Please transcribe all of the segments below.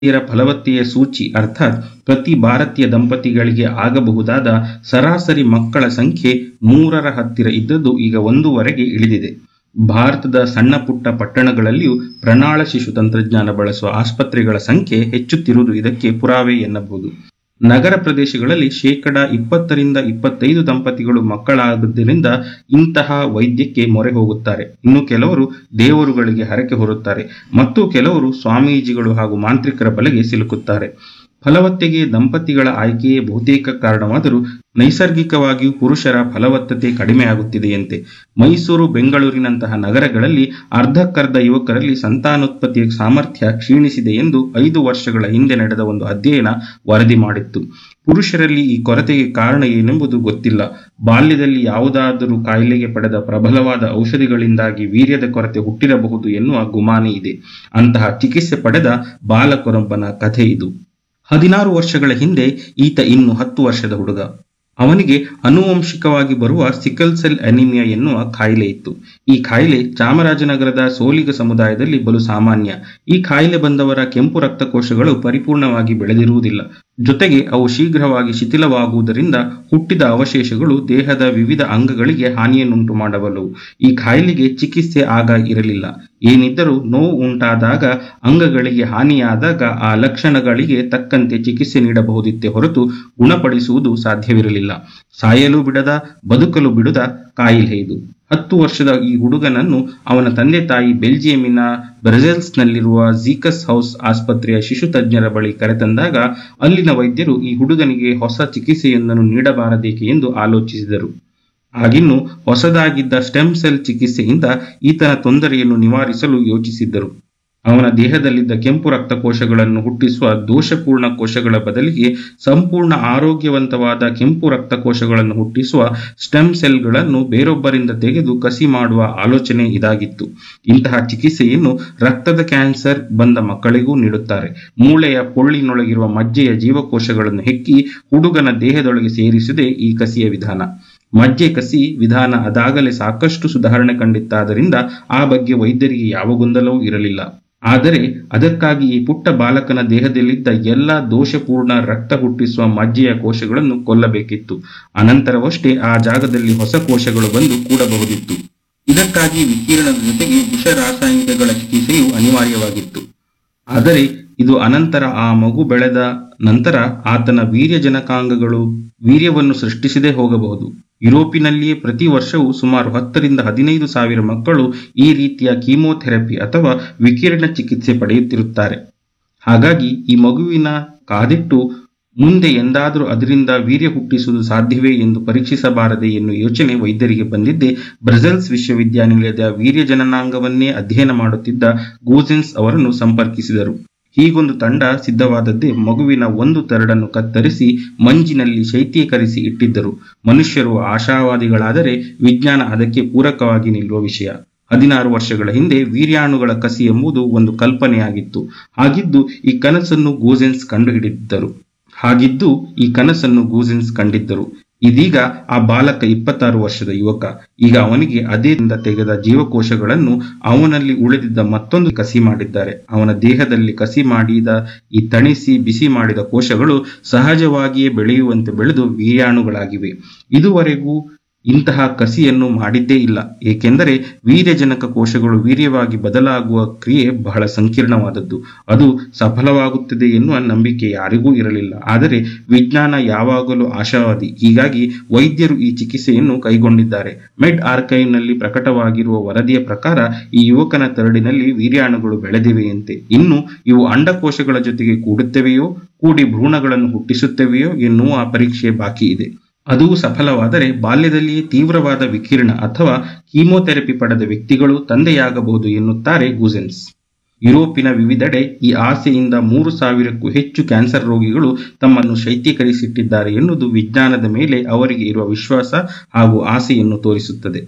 ರ ಫಲವತ್ತೆಯ ಸೂಚಿ ಅರ್ಥಾತ್ ಪ್ರತಿ ಭಾರತೀಯ ದಂಪತಿಗಳಿಗೆ ಆಗಬಹುದಾದ ಸರಾಸರಿ ಮಕ್ಕಳ ಸಂಖ್ಯೆ ಮೂರರ ಹತ್ತಿರ ಇದ್ದದ್ದು ಈಗ ಒಂದೂವರೆಗೆ ಇಳಿದಿದೆ ಭಾರತದ ಸಣ್ಣ ಪುಟ್ಟ ಪಟ್ಟಣಗಳಲ್ಲಿಯೂ ಪ್ರಣಾಳ ಶಿಶು ತಂತ್ರಜ್ಞಾನ ಬಳಸುವ ಆಸ್ಪತ್ರೆಗಳ ಸಂಖ್ಯೆ ಹೆಚ್ಚುತ್ತಿರುವುದು ಇದಕ್ಕೆ ಪುರಾವೆ ಎನ್ನಬಹುದು ನಗರ ಪ್ರದೇಶಗಳಲ್ಲಿ ಶೇಕಡ ಇಪ್ಪತ್ತರಿಂದ ಇಪ್ಪತ್ತೈದು ದಂಪತಿಗಳು ಮಕ್ಕಳಾಗುವುದರಿಂದ ಇಂತಹ ವೈದ್ಯಕ್ಕೆ ಮೊರೆ ಹೋಗುತ್ತಾರೆ ಇನ್ನು ಕೆಲವರು ದೇವರುಗಳಿಗೆ ಹರಕೆ ಹೊರುತ್ತಾರೆ ಮತ್ತು ಕೆಲವರು ಸ್ವಾಮೀಜಿಗಳು ಹಾಗೂ ಮಾಂತ್ರಿಕರ ಬಲೆಗೆ ಸಿಲುಕುತ್ತಾರೆ ಫಲವತ್ತೆಗೆ ದಂಪತಿಗಳ ಆಯ್ಕೆಯೇ ಬಹುತೇಕ ಕಾರಣವಾದರೂ ನೈಸರ್ಗಿಕವಾಗಿಯೂ ಪುರುಷರ ಫಲವತ್ತತೆ ಕಡಿಮೆಯಾಗುತ್ತಿದೆಯಂತೆ ಮೈಸೂರು ಬೆಂಗಳೂರಿನಂತಹ ನಗರಗಳಲ್ಲಿ ಅರ್ಧಕ್ಕರ್ಧ ಯುವಕರಲ್ಲಿ ಸಂತಾನೋತ್ಪತ್ತಿಯ ಸಾಮರ್ಥ್ಯ ಕ್ಷೀಣಿಸಿದೆ ಎಂದು ಐದು ವರ್ಷಗಳ ಹಿಂದೆ ನಡೆದ ಒಂದು ಅಧ್ಯಯನ ವರದಿ ಮಾಡಿತ್ತು ಪುರುಷರಲ್ಲಿ ಈ ಕೊರತೆಗೆ ಕಾರಣ ಏನೆಂಬುದು ಗೊತ್ತಿಲ್ಲ ಬಾಲ್ಯದಲ್ಲಿ ಯಾವುದಾದರೂ ಕಾಯಿಲೆಗೆ ಪಡೆದ ಪ್ರಬಲವಾದ ಔಷಧಿಗಳಿಂದಾಗಿ ವೀರ್ಯದ ಕೊರತೆ ಹುಟ್ಟಿರಬಹುದು ಎನ್ನುವ ಗುಮಾನಿ ಇದೆ ಅಂತಹ ಚಿಕಿತ್ಸೆ ಪಡೆದ ಬಾಲಕೊರೊಬ್ಬನ ಕಥೆ ಇದು ಹದಿನಾರು ವರ್ಷಗಳ ಹಿಂದೆ ಈತ ಇನ್ನು ಹತ್ತು ವರ್ಷದ ಹುಡುಗ ಅವನಿಗೆ ಅನುವಂಶಿಕವಾಗಿ ಬರುವ ಸಿಕಲ್ ಸೆಲ್ ಅನಿಮಿಯಾ ಎನ್ನುವ ಕಾಯಿಲೆ ಇತ್ತು ಈ ಕಾಯಿಲೆ ಚಾಮರಾಜನಗರದ ಸೋಲಿಗ ಸಮುದಾಯದಲ್ಲಿ ಬಲು ಸಾಮಾನ್ಯ ಈ ಕಾಯಿಲೆ ಬಂದವರ ಕೆಂಪು ರಕ್ತಕೋಶಗಳು ಪರಿಪೂರ್ಣವಾಗಿ ಬೆಳೆದಿರುವುದಿಲ್ಲ ಜೊತೆಗೆ ಅವು ಶೀಘ್ರವಾಗಿ ಶಿಥಿಲವಾಗುವುದರಿಂದ ಹುಟ್ಟಿದ ಅವಶೇಷಗಳು ದೇಹದ ವಿವಿಧ ಅಂಗಗಳಿಗೆ ಹಾನಿಯನ್ನುಂಟು ಮಾಡಬಲ್ಲವು ಈ ಕಾಯಿಲೆಗೆ ಚಿಕಿತ್ಸೆ ಆಗ ಇರಲಿಲ್ಲ ಏನಿದ್ದರೂ ನೋವು ಉಂಟಾದಾಗ ಅಂಗಗಳಿಗೆ ಹಾನಿಯಾದಾಗ ಆ ಲಕ್ಷಣಗಳಿಗೆ ತಕ್ಕಂತೆ ಚಿಕಿತ್ಸೆ ನೀಡಬಹುದಿತ್ತೇ ಹೊರತು ಗುಣಪಡಿಸುವುದು ಸಾಧ್ಯವಿರಲಿಲ್ಲ ಸಾಯಲು ಬಿಡದ ಬದುಕಲು ಬಿಡದ ಕಾಯಿಲೆ ಇದು ಹತ್ತು ವರ್ಷದ ಈ ಹುಡುಗನನ್ನು ಅವನ ತಂದೆ ತಾಯಿ ಬೆಲ್ಜಿಯಂನ ಬ್ರಸೆಲ್ಸ್ನಲ್ಲಿರುವ ಝೀಕಸ್ ಹೌಸ್ ಆಸ್ಪತ್ರೆಯ ಶಿಶು ತಜ್ಞರ ಬಳಿ ಕರೆತಂದಾಗ ಅಲ್ಲಿನ ವೈದ್ಯರು ಈ ಹುಡುಗನಿಗೆ ಹೊಸ ಚಿಕಿತ್ಸೆಯೊಂದನ್ನು ನೀಡಬಾರದೇಕೆ ಎಂದು ಆಲೋಚಿಸಿದರು ಆಗಿನ್ನು ಹೊಸದಾಗಿದ್ದ ಸ್ಟೆಮ್ ಸೆಲ್ ಚಿಕಿತ್ಸೆಯಿಂದ ಈತನ ತೊಂದರೆಯನ್ನು ನಿವಾರಿಸಲು ಯೋಚಿಸಿದ್ದರು ಅವನ ದೇಹದಲ್ಲಿದ್ದ ಕೆಂಪು ರಕ್ತಕೋಶಗಳನ್ನು ಹುಟ್ಟಿಸುವ ದೋಷಪೂರ್ಣ ಕೋಶಗಳ ಬದಲಿಗೆ ಸಂಪೂರ್ಣ ಆರೋಗ್ಯವಂತವಾದ ಕೆಂಪು ರಕ್ತಕೋಶಗಳನ್ನು ಹುಟ್ಟಿಸುವ ಸ್ಟೆಮ್ ಸೆಲ್ಗಳನ್ನು ಬೇರೊಬ್ಬರಿಂದ ತೆಗೆದು ಕಸಿ ಮಾಡುವ ಆಲೋಚನೆ ಇದಾಗಿತ್ತು ಇಂತಹ ಚಿಕಿತ್ಸೆಯನ್ನು ರಕ್ತದ ಕ್ಯಾನ್ಸರ್ ಬಂದ ಮಕ್ಕಳಿಗೂ ನೀಡುತ್ತಾರೆ ಮೂಳೆಯ ಪೊಳ್ಳಿನೊಳಗಿರುವ ಮಜ್ಜೆಯ ಜೀವಕೋಶಗಳನ್ನು ಹೆಕ್ಕಿ ಹುಡುಗನ ದೇಹದೊಳಗೆ ಸೇರಿಸುವುದೇ ಈ ಕಸಿಯ ವಿಧಾನ ಮಜ್ಜೆ ಕಸಿ ವಿಧಾನ ಅದಾಗಲೇ ಸಾಕಷ್ಟು ಸುಧಾರಣೆ ಕಂಡಿತ್ತಾದ್ದರಿಂದ ಆ ಬಗ್ಗೆ ವೈದ್ಯರಿಗೆ ಯಾವ ಗೊಂದಲವೂ ಇರಲಿಲ್ಲ ಆದರೆ ಅದಕ್ಕಾಗಿ ಈ ಪುಟ್ಟ ಬಾಲಕನ ದೇಹದಲ್ಲಿದ್ದ ಎಲ್ಲ ದೋಷಪೂರ್ಣ ರಕ್ತ ಹುಟ್ಟಿಸುವ ಮಜ್ಜೆಯ ಕೋಶಗಳನ್ನು ಕೊಲ್ಲಬೇಕಿತ್ತು ಅನಂತರವಷ್ಟೇ ಆ ಜಾಗದಲ್ಲಿ ಹೊಸ ಕೋಶಗಳು ಬಂದು ಕೂಡಬಹುದಿತ್ತು ಇದಕ್ಕಾಗಿ ವಿಕಿರಣದ ಜೊತೆಗೆ ವಿಷ ರಾಸಾಯನಿಕಗಳ ಚಿಕಿತ್ಸೆಯು ಅನಿವಾರ್ಯವಾಗಿತ್ತು ಆದರೆ ಇದು ಅನಂತರ ಆ ಮಗು ಬೆಳೆದ ನಂತರ ಆತನ ವೀರ್ಯಜನಕಾಂಗಗಳು ವೀರ್ಯವನ್ನು ಸೃಷ್ಟಿಸದೇ ಹೋಗಬಹುದು ಯುರೋಪಿನಲ್ಲಿಯೇ ಪ್ರತಿ ವರ್ಷವೂ ಸುಮಾರು ಹತ್ತರಿಂದ ಹದಿನೈದು ಸಾವಿರ ಮಕ್ಕಳು ಈ ರೀತಿಯ ಕೀಮೋಥೆರಪಿ ಅಥವಾ ವಿಕಿರಣ ಚಿಕಿತ್ಸೆ ಪಡೆಯುತ್ತಿರುತ್ತಾರೆ ಹಾಗಾಗಿ ಈ ಮಗುವಿನ ಕಾದಿಟ್ಟು ಮುಂದೆ ಎಂದಾದರೂ ಅದರಿಂದ ವೀರ್ಯ ಹುಟ್ಟಿಸುವುದು ಸಾಧ್ಯವೇ ಎಂದು ಪರೀಕ್ಷಿಸಬಾರದೆ ಎನ್ನುವ ಯೋಚನೆ ವೈದ್ಯರಿಗೆ ಬಂದಿದ್ದೇ ಬ್ರಸೆಲ್ಸ್ ವಿಶ್ವವಿದ್ಯಾನಿಲಯದ ವೀರ್ಯ ಜನನಾಂಗವನ್ನೇ ಅಧ್ಯಯನ ಮಾಡುತ್ತಿದ್ದ ಗೂಸೆನ್ಸ್ ಅವರನ್ನು ಸಂಪರ್ಕಿಸಿದರು ಹೀಗೊಂದು ತಂಡ ಸಿದ್ಧವಾದದ್ದೇ ಮಗುವಿನ ಒಂದು ತರಡನ್ನು ಕತ್ತರಿಸಿ ಮಂಜಿನಲ್ಲಿ ಶೈತ್ಯೀಕರಿಸಿ ಇಟ್ಟಿದ್ದರು ಮನುಷ್ಯರು ಆಶಾವಾದಿಗಳಾದರೆ ವಿಜ್ಞಾನ ಅದಕ್ಕೆ ಪೂರಕವಾಗಿ ನಿಲ್ಲುವ ವಿಷಯ ಹದಿನಾರು ವರ್ಷಗಳ ಹಿಂದೆ ವೀರ್ಯಾಣುಗಳ ಕಸಿ ಎಂಬುದು ಒಂದು ಕಲ್ಪನೆಯಾಗಿತ್ತು ಹಾಗಿದ್ದು ಈ ಕನಸನ್ನು ಗೂಸೆನ್ಸ್ ಕಂಡುಹಿಡಿದಿದ್ದರು ಹಾಗಿದ್ದು ಈ ಕನಸನ್ನು ಗೂಸೆನ್ಸ್ ಕಂಡಿದ್ದರು ಇದೀಗ ಆ ಬಾಲಕ ಇಪ್ಪತ್ತಾರು ವರ್ಷದ ಯುವಕ ಈಗ ಅವನಿಗೆ ಅದೇದಿಂದ ತೆಗೆದ ಜೀವಕೋಶಗಳನ್ನು ಅವನಲ್ಲಿ ಉಳಿದಿದ್ದ ಮತ್ತೊಂದು ಕಸಿ ಮಾಡಿದ್ದಾರೆ ಅವನ ದೇಹದಲ್ಲಿ ಕಸಿ ಮಾಡಿದ ಈ ತಣಿಸಿ ಬಿಸಿ ಮಾಡಿದ ಕೋಶಗಳು ಸಹಜವಾಗಿಯೇ ಬೆಳೆಯುವಂತೆ ಬೆಳೆದು ವೀರ್ಯಾಣುಗಳಾಗಿವೆ ಇದುವರೆಗೂ ಇಂತಹ ಕಸಿಯನ್ನು ಮಾಡಿದ್ದೇ ಇಲ್ಲ ಏಕೆಂದರೆ ವೀರ್ಯಜನಕ ಕೋಶಗಳು ವೀರ್ಯವಾಗಿ ಬದಲಾಗುವ ಕ್ರಿಯೆ ಬಹಳ ಸಂಕೀರ್ಣವಾದದ್ದು ಅದು ಸಫಲವಾಗುತ್ತದೆ ಎನ್ನುವ ನಂಬಿಕೆ ಯಾರಿಗೂ ಇರಲಿಲ್ಲ ಆದರೆ ವಿಜ್ಞಾನ ಯಾವಾಗಲೂ ಆಶಾವಾದಿ ಹೀಗಾಗಿ ವೈದ್ಯರು ಈ ಚಿಕಿತ್ಸೆಯನ್ನು ಕೈಗೊಂಡಿದ್ದಾರೆ ಮೆಡ್ ಆರ್ಕೈವ್ನಲ್ಲಿ ಪ್ರಕಟವಾಗಿರುವ ವರದಿಯ ಪ್ರಕಾರ ಈ ಯುವಕನ ತರಡಿನಲ್ಲಿ ವೀರ್ಯಾಣುಗಳು ಬೆಳೆದಿವೆಯಂತೆ ಇನ್ನು ಇವು ಅಂಡಕೋಶಗಳ ಜೊತೆಗೆ ಕೂಡುತ್ತವೆಯೋ ಕೂಡಿ ಭ್ರೂಣಗಳನ್ನು ಹುಟ್ಟಿಸುತ್ತವೆಯೋ ಎನ್ನುವ ಪರೀಕ್ಷೆ ಬಾಕಿ ಇದೆ ಅದು ಸಫಲವಾದರೆ ಬಾಲ್ಯದಲ್ಲಿಯೇ ತೀವ್ರವಾದ ವಿಕಿರಣ ಅಥವಾ ಕೀಮೋಥೆರಪಿ ಪಡೆದ ವ್ಯಕ್ತಿಗಳು ತಂದೆಯಾಗಬಹುದು ಎನ್ನುತ್ತಾರೆ ಗೂಸೆನ್ಸ್ ಯುರೋಪಿನ ವಿವಿಧೆಡೆ ಈ ಆಸೆಯಿಂದ ಮೂರು ಸಾವಿರಕ್ಕೂ ಹೆಚ್ಚು ಕ್ಯಾನ್ಸರ್ ರೋಗಿಗಳು ತಮ್ಮನ್ನು ಶೈತ್ಯೀಕರಿಸಿಟ್ಟಿದ್ದಾರೆ ಎನ್ನುವುದು ವಿಜ್ಞಾನದ ಮೇಲೆ ಅವರಿಗೆ ಇರುವ ವಿಶ್ವಾಸ ಹಾಗೂ ಆಸೆಯನ್ನು ತೋರಿಸುತ್ತದೆ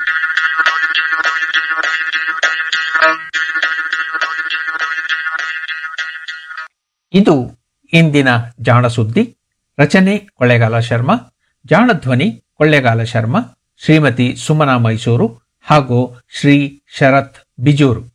ಇದು ಇಂದಿನ ಜಾಣ ಸುದ್ದಿ ರಚನೆ ಕೊಳ್ಳೇಗಾಲ ಶರ್ಮಾ ಜಾಣಧ್ವನಿ ಕೊಳ್ಳೇಗಾಲ ಶರ್ಮಾ ಶ್ರೀಮತಿ ಸುಮನಾ ಮೈಸೂರು ಹಾಗೂ ಶ್ರೀ ಶರತ್ ಬಿಜೂರು